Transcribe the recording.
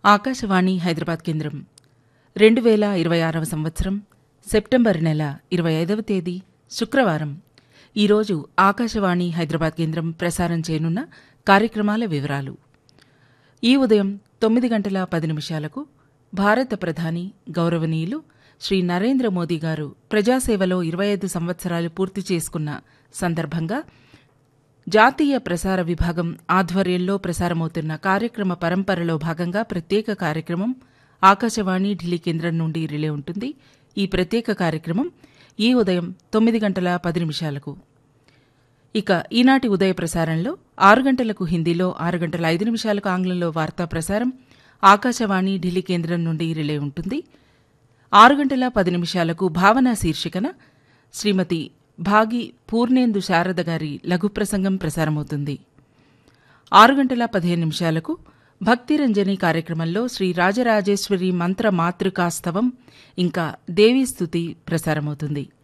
ఆకాశవాణి హైదరాబాద్ కేంద్రం రెండు వేల ఇరవై ఆరవ సంవత్సరం సెప్టెంబర్ నెల ఇరవై ఐదవ తేదీ శుక్రవారం ఈరోజు ఆకాశవాణి హైదరాబాద్ కేంద్రం ప్రసారం చేయనున్న కార్యక్రమాల వివరాలు ఈ ఉదయం తొమ్మిది గంటల పది నిమిషాలకు భారత ప్రధాని గౌరవనీయులు శ్రీ నరేంద్ర మోదీ గారు ప్రజాసేవలో ఇరవై ఐదు సంవత్సరాలు పూర్తి చేసుకున్న సందర్భంగా జాతీయ ప్రసార విభాగం ఆధ్వర్యంలో ప్రసారమవుతున్న కార్యక్రమ పరంపరలో భాగంగా ప్రత్యేక కార్యక్రమం ఆకాశవాణి ఢిల్లీ కేంద్రం నుండి రిలే ఉంటుంది ఈ ప్రత్యేక కార్యక్రమం ఈ ఉదయం తొమ్మిది గంటల పది నిమిషాలకు ఇక ఈనాటి ఉదయ ప్రసారంలో ఆరు గంటలకు హిందీలో ఆరు గంటల ఐదు నిమిషాలకు ఆంగ్లంలో వార్తా ప్రసారం ఆకాశవాణి ఢిల్లీ కేంద్రం నుండి రిలే ఉంటుంది ఆరు గంటల పది నిమిషాలకు భావన శీర్షికన శ్రీమతి భాగి పూర్ణేందు శారద గారి లఘు ప్రసంగం ప్రసారమవుతుంది ఆరు గంటల పదిహేను నిమిషాలకు భక్తిరంజని కార్యక్రమంలో శ్రీ రాజరాజేశ్వరి మంత్ర మాతృకాస్తవం ఇంకా దేవీస్తుతి ప్రసారమవుతుంది